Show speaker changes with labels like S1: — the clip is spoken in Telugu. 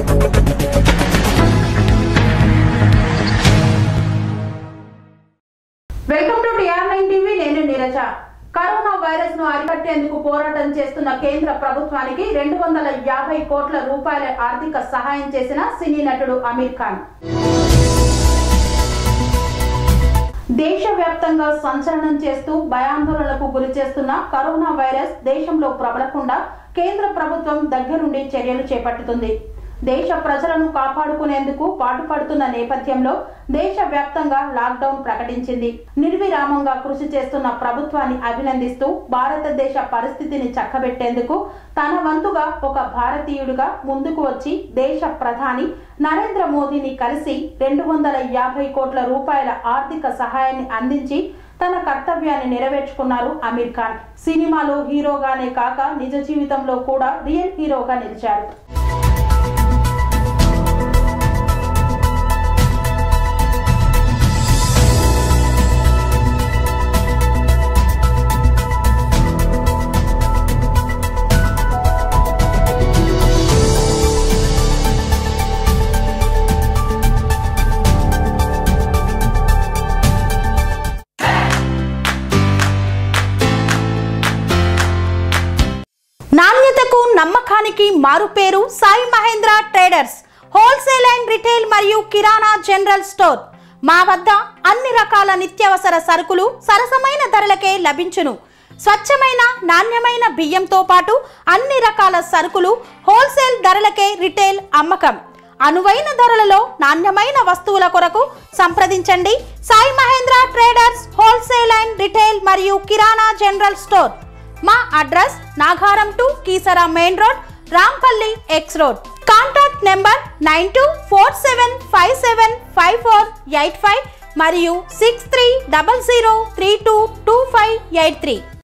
S1: welcome to TR nine TV నేను నీరజ కరోనా వైరస్ ను అరికట్టేందుకు పోరాటం చేస్తున్న కేంద్ర ప్రభుత్వానికి రెండు వందల యాభై కోట్ల రూపాయల ఆర్థిక సహాయం చేసిన సినీ నటుడు అమీర్ ఖాన్ దేశవ్యాప్తంగా సంచలనం చేస్తూ భయాందోళనలకు గురి చేస్తున్న కరోనా వైరస్ దేశంలో ప్రబలకుండా కేంద్ర ప్రభుత్వం దగ్గరుండి చర్యలు చేపట్టుతుంది దేశ ప్రజలను కాపాడుకునేందుకు పాటుపడుతున్న నేపథ్యంలో దేశవ్యాప్తంగా లాక్డౌన్ ప్రకటించింది నిర్విరామంగా కృషి చేస్తున్న ప్రభుత్వాన్ని అభినందిస్తూ భారతదేశ పరిస్థితిని చక్కబెట్టేందుకు తన వంతుగా ఒక భారతీయుడిగా ముందుకు వచ్చి దేశ ప్రధాని నరేంద్ర మోదీని కలిసి రెండు వందల యాభై కోట్ల రూపాయల ఆర్థిక సహాయాన్ని అందించి తన కర్తవ్యాన్ని నెరవేర్చుకున్నారు అమీర్ ఖాన్ సినిమాలో హీరోగానే కాక నిజ జీవితంలో కూడా రియల్ హీరోగా నిలిచారు
S2: నాణ్యతకు నమ్మకానికి మారుపేరు Sai Mahendra traders wholesale and retail మరియు కిరాణా జనరల్ స్టోర్ మా వద్ద అన్ని రకాల నిత్యావసర సరుకులు సరసమైన ధరలకే లభించును స్వచ్ఛమైన నాణ్యమైన బియ్యంతో పాటు అన్ని రకాల సరుకులు హోల్సేల్ ధరలకే రిటైల్ అమ్మకం అనువైన ధరలలో నాణ్యమైన వస్తువుల కొరకు సంప్రదించండి Sai Mahendra traders wholesale and retail మరియు కిరాణా జనరల్ స్టోర్ మా address Nagaram to Keesara main road Rampally X road contact number nine two four seven five seven five four eight five మరియు six three double zero three two two five eight three